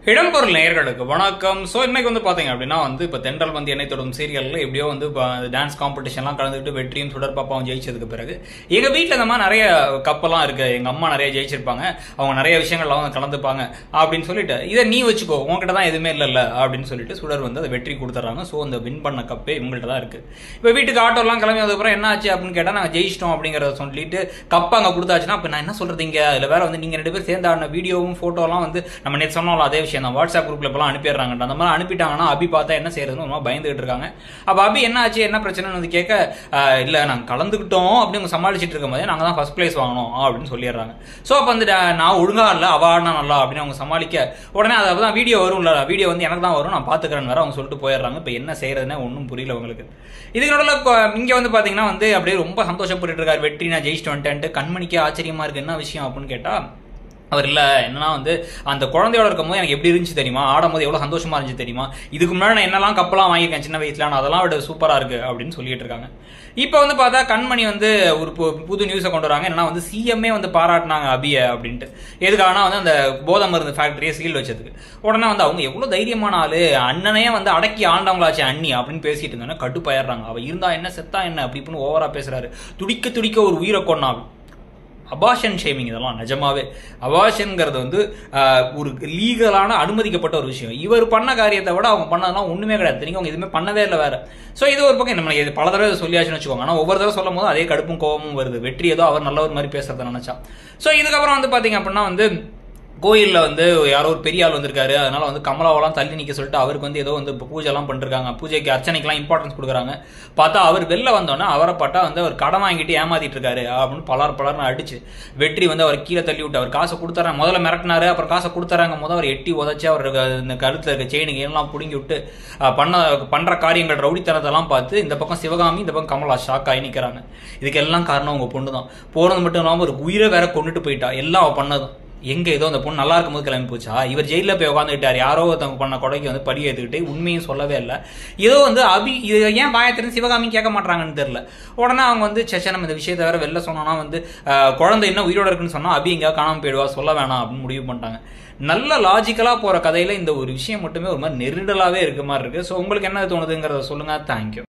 இடம்பொருள் நேயர்களுக்கு வணக்கம் ஸோ இன்னைக்கு வந்து பார்த்தீங்க அப்படின்னா வந்து இப்போ தென்றல் வந்து என்னை தொடும் சீரியலில் எப்படியோ வந்து டான்ஸ் காம்படிஷன்லாம் கலந்துக்கிட்டு வெற்றியும் சுடர் பாப்பாவும் ஜெயிச்சதுக்கு பிறகு எங்கள் வீட்டில் இந்த மாதிரி நிறைய கப்பெல்லாம் இருக்கு எங்கள் அம்மா நிறைய ஜெயிச்சிருப்பாங்க அவங்க நிறைய விஷயங்கள்லாம் வந்து கலந்துப்பாங்க அப்படின்னு சொல்லிட்டு இதை நீ வச்சுக்கோ உங்ககிட்ட தான் எதுவுமே இல்லைல்ல அப்படின்னு சொல்லிட்டு சுடர் வந்து அதை வெற்றி கொடுத்துட்றாங்க ஸோ அந்த வின் பண்ண கப்பே இவங்கள்ட்ட தான் இருக்கு இப்போ வீட்டுக்கு ஆட்டோலாம் கிளம்பி வந்ததுக்கப்புறம் என்ன ஆச்சு அப்படின்னு கேட்டால் நாங்கள் ஜெயிச்சிட்டோம் அப்படிங்கிறத சொல்லிட்டு கப் அங்கே கொடுத்தாச்சுன்னா இப்போ நான் என்ன சொல்றது இங்கே அதில் வேற வந்து நீங்கள் ரெண்டு பேரும் சேர்ந்து ஆடின வீடியோவும் ஃபோட்டோலாம் வந்து நம்ம நேற்று சொன்னோம்ல அதே விஷயம் தான் வாட்ஸ்அப் குரூப்ல இப்பெல்லாம் அனுப்பிடுறாங்க அந்த மாதிரி அனுப்பிட்டாங்கன்னா அபி பார்த்தா என்ன செய்யறதுன்னு ரொம்ப பயந்துகிட்டு இருக்காங்க அப்போ அபி என்ன ஆச்சு என்ன பிரச்சனைன்னு வந்து கேட்க "ஆஹ், இல்ல நாங்கள் கலந்துக்கிட்டோம் அப்படின்னு அவங்க சமாளிச்சுட்டு இருக்கும் போதே நாங்கள் தான் ஃபர்ஸ்ட் பிளேஸ் வாங்கணும் அப்படின்னு சொல்லிடுறாங்க ஸோ அப்போ வந்து "டா- நான் ஒழுங்கா இல்லை அவ ஆடினா நல்லா அப்படின்னு அவங்க சமாளிக்க உடனே அது தான் வீடியோ வரும்ல வீடியோ வந்து எனக்கு தான் வரும் நான் பார்த்துக்கிறேன்னு வேற அவங்க சொல்லிட்டு போயிடுறாங்க இப்போ என்ன செய்யறதுன்னு ஒன்றும் புரியல உங்களுக்கு இதுக்கு நடுவில் இங்கே வந்து பார்த்தீங்கன்னா வந்து அப்படியே ரொம்ப சந்தோஷப்பட்டு இருக்காரு வெற்றி நான் ஜெயிச்சிட்டு வந்துட்டேன்ட்டு கண்மணிக்கே ஆச்சரியமா இருக்கு என்ன விஷயம் அப்படின்னு கேட்டா அவர் இல்லை என்னன்னா வந்து அந்த குழந்தையோட இருக்கும்போது எனக்கு எப்படி இருந்துச்சு தெரியுமா ஆடும்போது எவ்வளோ சந்தோஷமா இருந்துச்சு தெரியுமா இதுக்கு முன்னாடி நான் என்னெல்லாம் கப்பெல்லாம் வாங்கியிருக்கேன் சின்ன வயசுல நான் அதெல்லாம் விட சூப்பராக இருக்கு அப்படின்னு சொல்லிட்டு இருக்காங்க இப்போ வந்து பார்த்தா கண்மணி வந்து ஒரு பு- புது நியூஸை கொண்டு வராங்க என்னன்னா வந்து சிஎம்ஏ வந்து பாராட்டினாங்க அபிய அப்படின்ட்டு எதுக்காகனா வந்து அந்த போதை மருந்து ஃபேக்டரியை சீல் வச்சதுக்கு உடனே வந்து அவங்க எவ்வளோ தைரியமான ஆளு அண்ணனே வந்து அடக்கி ஆண்டவங்களாச்சு அண்ணி அப்படின்னு பேசிட்டு இருந்தாங்க கடுப்பாயிடுறாங்க அவ இருந்தா என்ன செத்தா என்ன அப்படி இப்படின்னு ஓவரா பேசுறாரு துடிக்க துடிக்க ஒரு உயிரை கொண்டா அபாஷன் ஷேமிங் இதெல்லாம் நிஜமாவே அபாஷன்ங்கிறது வந்து ஆஹ், ஒரு லீகலான அனுமதிக்கப்பட்ட ஒரு விஷயம் இவர் பண்ண காரியத்தை விட அவங்க பண்ணதெல்லாம் ஒண்ணுமே கிடையாது நீங்க அவங்க எதுவுமே பண்ணவே இல்லை வேற ஸோ இது ஒரு பக்கம் நம்ம இது பல தடவை சொல்லியாச்சுன்னு வச்சுக்கோங்க ஆனால் ஒவ்வொரு தடவை சொல்லும் போது அதே கடுப்பும் கோபமும் வருது வெற்றி ஏதோ அவர் நல்லவர் மாதிரி பேசுறத நினைச்சா ஸோ இதுக்கப்புறம் வந்து பாத்தீங்க அப்படின்னா வந்து கோயிலில் வந்து யாரோ ஒரு பெரிய ஆள் வந்திருக்காரு அதனால வந்து கமலாவெல்லாம் தள்ளி நிற்க சொல்லிட்டு அவருக்கு வந்து ஏதோ வந்து இப்போ பூஜைலாம் பண்ணிருக்காங்க பூஜைக்கு அர்ச்சனைக்கெல்லாம் இம்பார்ட்டன்ஸ் கொடுக்குறாங்க பார்த்தா அவர் வெளில வந்தோன்னே அவரை பார்த்தா வந்து அவர் கடன் வாங்கிட்டு ஏமாத்திட்டு இருக்காரு அப்படின்னு பலர் பலர்னு அடிச்சு வெற்றி வந்து அவர் கீழே தள்ளி விட்டு அவர் காசை கொடுத்துறாங்க முதல்ல மிரட்டினாரு அப்புறம் காசை கொடுத்துறாங்க முதல் அவர் எட்டி உதச்சி அவர் இந்த கழுத்தில் இருக்க செயினுக்கு எல்லாம் பிடுங்கி விட்டு அஹ், பண்ண பண்ற காரியங்கள் ரவுடித்தனத்தெல்லாம் பார்த்து இந்த பக்கம் சிவகாமி இந்த பக்கம் கமலா ஷாக் ஆகி நிற்கிறாங்க இதுக்கு எல்லாம் காரணம் உங்க பொண்ணு தான் போனது மட்டும் இல்லாமல் ஒரு உயிரை வேற கொண்டுட்டு போயிட்டா எல்லாம் அவ பண்ணதும் எங்க ஏதோ அந்த பொண்ணு நல்லா இருக்கும்போது கிளம்பி போச்சா இவர் ஜெயில போய் உட்காந்துக்கிட்டாரு யாரோ ஒருத்தவங்க பண்ண கொடைக்கு வந்து படி ஏத்துக்கிட்டு உண்மையும் சொல்லவே இல்லை ஏதோ வந்து அபி இது ஏன் பாயத்திருந்து சிவகாமி கேட்க மாட்டாங்கன்னு தெரியல உடனே அவங்க வந்து சச்சா நம்ம இந்த விஷயத்தை வேற வெளில சொன்னோம்னா வந்து ஆஹ், குழந்தை என்ன உயிரோட இருக்குன்னு சொன்னா அபி எங்கேயாவது காணாம போயிடுவா சொல்ல வேணாம் அப்படின்னு முடிவு பண்ணிட்டாங்க நல்ல லாஜிக்கலா போற கதையில இந்த ஒரு விஷயம் மட்டுமே ஒரு மாதிரி நெருடலாவே இருக்க மாதிரி இருக்கு ஸோ உங்களுக்கு என்ன தோணுதுங்கிறத சொல்லுங்க தேங்க்யூ